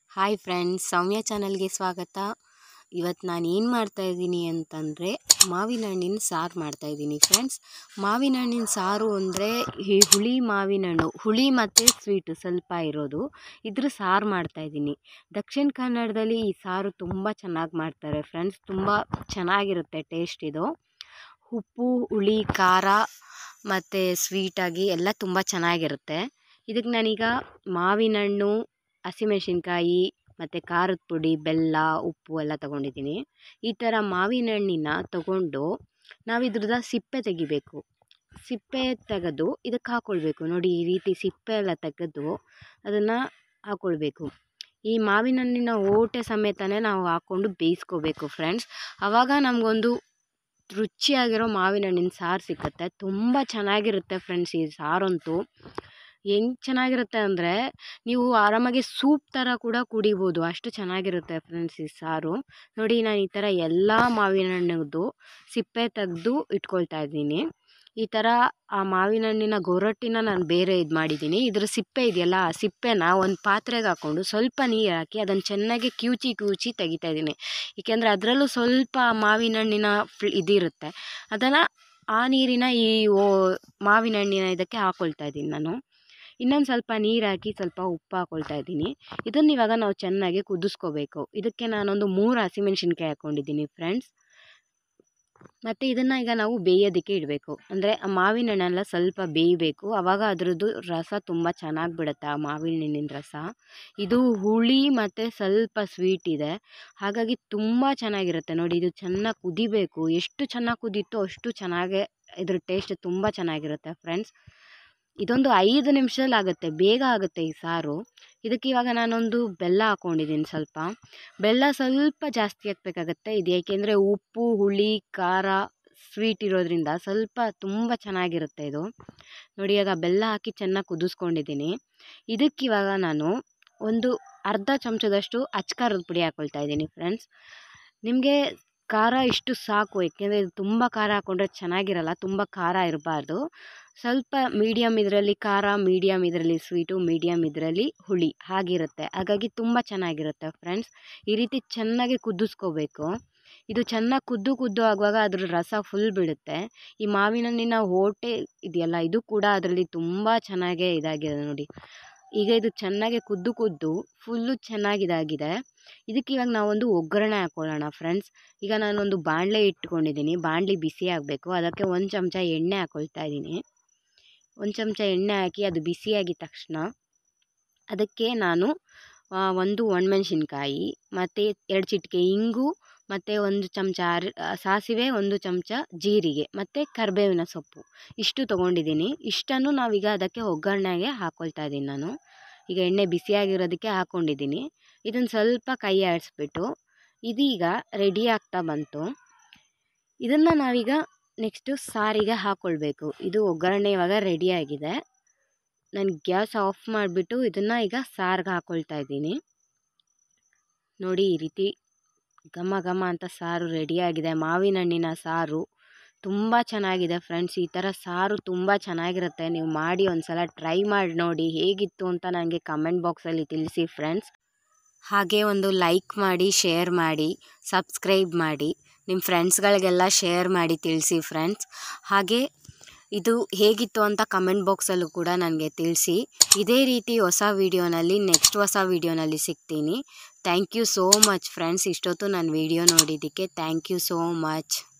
hi friends ಸೌಮ್ಯ ಚಾನಲ್ಗೆ ಸ್ವಾಗತ ಇವತ್ತು ನಾನು ಏನು ಮಾಡ್ತಾಯಿದ್ದೀನಿ ಅಂತಂದರೆ ಮಾವಿನ ಹಣ್ಣಿನ ಸಾರು ಮಾಡ್ತಾಯಿದ್ದೀನಿ ಫ್ರೆಂಡ್ಸ್ ಮಾವಿನ ಹಣ್ಣಿನ ಸಾರು ಅಂದರೆ ಈ ಹುಳಿ ಮಾವಿನ ಹಣ್ಣು ಹುಳಿ ಮತ್ತು ಸ್ವೀಟು ಸ್ವಲ್ಪ ಇರೋದು ಇದ್ರ ಸಾರು ಮಾಡ್ತಾಯಿದ್ದೀನಿ ದಕ್ಷಿಣ ಕನ್ನಡದಲ್ಲಿ ಈ ಸಾರು ತುಂಬ ಚೆನ್ನಾಗಿ ಮಾಡ್ತಾರೆ ಫ್ರೆಂಡ್ಸ್ ತುಂಬ ಚೆನ್ನಾಗಿರುತ್ತೆ ಟೇಸ್ಟ್ ಇದು ಉಪ್ಪು ಹುಳಿ ಖಾರ ಮತ್ತು ಸ್ವೀಟಾಗಿ ಎಲ್ಲ ತುಂಬ ಚೆನ್ನಾಗಿರುತ್ತೆ ಇದಕ್ಕೆ ನಾನೀಗ ಮಾವಿನ ಹಣ್ಣು ಹಸಿಮೆಣ್ಸಿನ್ಕಾಯಿ ಮತ್ತು ಖಾರದ ಪುಡಿ ಬೆಲ್ಲ ಉಪ್ಪು ಎಲ್ಲ ತೊಗೊಂಡಿದ್ದೀನಿ ಈ ಥರ ಮಾವಿನ ಹಣ್ಣಿನ ತಗೊಂಡು ನಾವು ಇದ್ರದ್ದು ಸಿಪ್ಪೆ ತೆಗಿಬೇಕು ಸಿಪ್ಪೆ ತೆಗೆದು ಇದಕ್ಕೆ ಹಾಕ್ಕೊಳ್ಬೇಕು ನೋಡಿ ಈ ರೀತಿ ಸಿಪ್ಪೆ ಎಲ್ಲ ತೆಗೆದು ಅದನ್ನು ಹಾಕ್ಕೊಳ್ಬೇಕು ಈ ಮಾವಿನ ಹಣ್ಣಿನ ಓಟೆ ಸಮೇತನೇ ನಾವು ಹಾಕ್ಕೊಂಡು ಬೇಯಿಸ್ಕೋಬೇಕು ಫ್ರೆಂಡ್ಸ್ ಆವಾಗ ನಮಗೊಂದು ರುಚಿಯಾಗಿರೋ ಮಾವಿನ ಹಣ್ಣಿನ ಸಾರು ಸಿಕ್ಕತ್ತೆ ತುಂಬ ಚೆನ್ನಾಗಿರುತ್ತೆ ಫ್ರೆಂಡ್ಸ್ ಈ ಸಾರಂತೂ ಹೆಂಗೆ ಚೆನ್ನಾಗಿರುತ್ತೆ ಅಂದರೆ ನೀವು ಆರಾಮಾಗಿ ಸೂಪ್ ಥರ ಕೂಡ ಕುಡಿಬೋದು ಅಷ್ಟು ಚೆನ್ನಾಗಿರುತ್ತೆ ಫ್ರೆಂಡ್ಸ್ ಈ ಸಾರು ನೋಡಿ ನಾನು ಈ ಥರ ಎಲ್ಲ ಮಾವಿನ ಹಣ್ಣದ್ದು ಸಿಪ್ಪೆ ತೆಗೆದು ಇಟ್ಕೊಳ್ತಾ ಇದ್ದೀನಿ ಈ ಥರ ಆ ಮಾವಿನ ಹಣ್ಣಿನ ಗೊರಟ್ಟಿನ ನಾನು ಬೇರೆ ಇದು ಮಾಡಿದ್ದೀನಿ ಇದ್ರ ಸಿಪ್ಪೆ ಇದೆಯಲ್ಲ ಆ ಸಿಪ್ಪೆನ ಒಂದು ಪಾತ್ರೆಗೆ ಹಾಕ್ಕೊಂಡು ಸ್ವಲ್ಪ ನೀರು ಹಾಕಿ ಅದನ್ನು ಚೆನ್ನಾಗಿ ಕ್ಯೂಚಿ ಕ್ಯೂಚಿ ತೆಗಿತಾ ಇದ್ದೀನಿ ಏಕೆಂದರೆ ಅದರಲ್ಲೂ ಸ್ವಲ್ಪ ಮಾವಿನ ಹಣ್ಣಿನ ಫ್ಲ್ ಇದಿರುತ್ತೆ ಅದನ್ನು ಆ ನೀರಿನ ಈ ಓ ಮಾವಿನ ಹಣ್ಣಿನ ಇದಕ್ಕೆ ಹಾಕ್ಕೊಳ್ತಾ ಇದ್ದೀನಿ ನಾನು ಇನ್ನೊಂದು ಸ್ವಲ್ಪ ನೀರು ಹಾಕಿ ಸ್ವಲ್ಪ ಉಪ್ಪು ಹಾಕ್ಕೊಳ್ತಾ ಇದ್ದೀನಿ ಇದನ್ನು ಇವಾಗ ನಾವು ಚೆನ್ನಾಗಿ ಕುದಿಸ್ಕೋಬೇಕು ಇದಕ್ಕೆ ನಾನೊಂದು ಮೂರು ಹಸಿಮೆಣ್ಸಿನ್ಕಾಯಿ ಹಾಕ್ಕೊಂಡಿದ್ದೀನಿ ಫ್ರೆಂಡ್ಸ್ ಮತ್ತು ಇದನ್ನು ಈಗ ನಾವು ಬೇಯೋದಕ್ಕೆ ಇಡಬೇಕು ಅಂದರೆ ಆ ಮಾವಿನ ಹಣ್ಣೆಲ್ಲ ಸ್ವಲ್ಪ ಬೇಯಬೇಕು ಆವಾಗ ಅದರದ್ದು ರಸ ತುಂಬ ಚೆನ್ನಾಗಿ ಬಿಡುತ್ತೆ ಆ ಮಾವಿನ ಹಣ್ಣಿನ ರಸ ಇದು ಹುಳಿ ಮತ್ತು ಸ್ವಲ್ಪ ಸ್ವೀಟ್ ಇದೆ ಹಾಗಾಗಿ ತುಂಬ ಚೆನ್ನಾಗಿರುತ್ತೆ ನೋಡಿ ಇದು ಚೆನ್ನಾಗಿ ಕುದಿಬೇಕು ಎಷ್ಟು ಚೆನ್ನಾಗಿ ಕುದೀತೋ ಅಷ್ಟು ಚೆನ್ನಾಗೇ ಇದ್ರ ಟೇಸ್ಟ್ ತುಂಬ ಚೆನ್ನಾಗಿರುತ್ತೆ ಫ್ರೆಂಡ್ಸ್ ಇದೊಂದು ಐದು ನಿಮಿಷದಲ್ಲಿ ಆಗುತ್ತೆ ಬೇಗ ಆಗುತ್ತೆ ಈ ಸಾರು ಇದಕ್ಕೆ ಇವಾಗ ನಾನೊಂದು ಬೆಲ್ಲ ಹಾಕ್ಕೊಂಡಿದ್ದೀನಿ ಸ್ವಲ್ಪ ಬೆಲ್ಲ ಸ್ವಲ್ಪ ಜಾಸ್ತಿ ಹಾಕಬೇಕಾಗತ್ತೆ ಇದು ಏಕೆಂದರೆ ಉಪ್ಪು ಹುಳಿ ಖಾರ ಸ್ವೀಟ್ ಇರೋದ್ರಿಂದ ಸ್ವಲ್ಪ ತುಂಬ ಚೆನ್ನಾಗಿರುತ್ತೆ ಇದು ನೋಡಿ ಆಗ ಬೆಲ್ಲ ಹಾಕಿ ಚೆನ್ನಾಗಿ ಕುದಿಸ್ಕೊಂಡಿದ್ದೀನಿ ಇದಕ್ಕಿವಾಗ ನಾನು ಒಂದು ಅರ್ಧ ಚಮಚದಷ್ಟು ಅಚ್ಕಾರದ ಪುಡಿ ಹಾಕ್ಕೊಳ್ತಾ ಇದ್ದೀನಿ ಫ್ರೆಂಡ್ಸ್ ನಿಮಗೆ ಖಾರ ಇಷ್ಟು ಸಾಕು ಏಕೆಂದರೆ ಇದು ತುಂಬ ಖಾರ ಹಾಕ್ಕೊಂಡ್ರೆ ಚೆನ್ನಾಗಿರಲ್ಲ ತುಂಬ ಖಾರ ಇರಬಾರ್ದು ಸ್ವಲ್ಪ ಮೀಡಿಯಮ್ ಇದರಲ್ಲಿ ಖಾರ ಮೀಡಿಯಮ್ ಇದರಲ್ಲಿ ಸ್ವೀಟು ಮೀಡಿಯಮ್ ಇದರಲ್ಲಿ ಹುಳಿ ಹಾಗಿರುತ್ತೆ ಹಾಗಾಗಿ ತುಂಬ ಚೆನ್ನಾಗಿರುತ್ತೆ ಫ್ರೆಂಡ್ಸ್ ಈ ರೀತಿ ಚೆನ್ನಾಗಿ ಕುದಿಸ್ಕೋಬೇಕು ಇದು ಚೆನ್ನಾಗಿ ಕುದ್ದು ಕುದ್ದು ಆಗುವಾಗ ಅದ್ರ ರಸ ಫುಲ್ ಬಿಡುತ್ತೆ ಈ ಮಾವಿನ ಹಣ್ಣಿನ ಓಟೆ ಇದೆಯಲ್ಲ ಇದು ಕೂಡ ಅದರಲ್ಲಿ ತುಂಬ ಚೆನ್ನಾಗೇ ಇದಾಗಿದೆ ನೋಡಿ ಈಗ ಇದು ಚೆನ್ನಾಗಿ ಕುದ್ದು ಕುದ್ದು ಫುಲ್ಲು ಚೆನ್ನಾಗಿದಾಗಿದೆ ಇದಕ್ಕೆ ಇವಾಗ ನಾವೊಂದು ಒಗ್ಗರಣೆ ಹಾಕ್ಕೊಳ್ಳೋಣ ಫ್ರೆಂಡ್ಸ್ ಈಗ ನಾನೊಂದು ಬಾಣಲೆ ಇಟ್ಕೊಂಡಿದ್ದೀನಿ ಬಾಣಲಿ ಬಿಸಿ ಆಗಬೇಕು ಅದಕ್ಕೆ ಒಂದು ಚಮಚ ಎಣ್ಣೆ ಹಾಕ್ಕೊಳ್ತಾ ಇದ್ದೀನಿ ಒಂದು ಚಮಚ ಎಣ್ಣೆ ಹಾಕಿ ಅದು ಬಿಸಿಯಾಗಿದ ತಕ್ಷಣ ಅದಕ್ಕೆ ನಾನು ಒಂದು ಒಣಮೆಣ್ಸಿನ್ಕಾಯಿ ಮತ್ತು ಎರಡು ಚಿಟಿಕೆ ಇಂಗು ಮತ್ತು ಒಂದು ಚಮಚ ಅರ್ ಸಾಸಿವೆ ಒಂದು ಚಮಚ ಜೀರಿಗೆ ಮತ್ತು ಕರಿಬೇವಿನ ಸೊಪ್ಪು ಇಷ್ಟು ತೊಗೊಂಡಿದ್ದೀನಿ ಇಷ್ಟನ್ನು ನಾವೀಗ ಅದಕ್ಕೆ ಒಗ್ಗರಣೆಗೆ ಹಾಕ್ಕೊಳ್ತಾ ಇದ್ದೀನಿ ನಾನು ಈಗ ಎಣ್ಣೆ ಬಿಸಿಯಾಗಿರೋದಕ್ಕೆ ಹಾಕ್ಕೊಂಡಿದ್ದೀನಿ ಇದನ್ನು ಸ್ವಲ್ಪ ಕೈ ಆಡಿಸ್ಬಿಟ್ಟು ಇದೀಗ ರೆಡಿ ಆಗ್ತಾ ಬಂತು ಇದನ್ನು ನಾವೀಗ ನೆಕ್ಸ್ಟು ಸಾರಿಗೆ ಹಾಕ್ಕೊಳ್ಬೇಕು ಇದು ಒಗ್ಗರಣೆ ಇವಾಗ ರೆಡಿಯಾಗಿದೆ ನಾನು ಗ್ಯಾಸ್ ಆಫ್ ಮಾಡಿಬಿಟ್ಟು ಇದನ್ನು ಈಗ ಸಾರಿಗೆ ಹಾಕ್ಕೊಳ್ತಾ ಇದ್ದೀನಿ ನೋಡಿ ಈ ರೀತಿ ಘಮ ಘಮ ಅಂತ ಸಾರು ರೆಡಿಯಾಗಿದೆ ಮಾವಿನ ಹಣ್ಣಿನ ಸಾರು ತುಂಬ ಚೆನ್ನಾಗಿದೆ ಫ್ರೆಂಡ್ಸ್ ಈ ಥರ ಸಾರು ತುಂಬ ಚೆನ್ನಾಗಿರುತ್ತೆ ನೀವು ಮಾಡಿ ಒಂದು ಸಲ ಟ್ರೈ ಮಾಡಿ ನೋಡಿ ಹೇಗಿತ್ತು ಅಂತ ನನಗೆ ಕಮೆಂಟ್ ಬಾಕ್ಸಲ್ಲಿ ತಿಳಿಸಿ ಫ್ರೆಂಡ್ಸ್ ಹಾಗೆ ಒಂದು ಲೈಕ್ ಮಾಡಿ ಶೇರ್ ಮಾಡಿ ಸಬ್ಸ್ಕ್ರೈಬ್ ಮಾಡಿ ನಿಮ್ಮ ಫ್ರೆಂಡ್ಸ್ಗಳಿಗೆಲ್ಲ ಶೇರ್ ಮಾಡಿ ತಿಳಿಸಿ ಫ್ರೆಂಡ್ಸ್ ಹಾಗೆ ಇದು ಹೇಗಿತ್ತು ಅಂತ ಕಮೆಂಟ್ ಬಾಕ್ಸಲ್ಲೂ ಕೂಡ ನನಗೆ ತಿಳಿಸಿ ಇದೇ ರೀತಿ ಹೊಸ ವೀಡಿಯೋನಲ್ಲಿ ನೆಕ್ಸ್ಟ್ ಹೊಸ ವೀಡಿಯೋನಲ್ಲಿ ಸಿಗ್ತೀನಿ thank you so much friends ಇಷ್ಟೊತ್ತು ನನ್ನ ವೀಡಿಯೋ ನೋಡಿದ್ದಕ್ಕೆ ಥ್ಯಾಂಕ್ ಯು ಸೋ ಮಚ್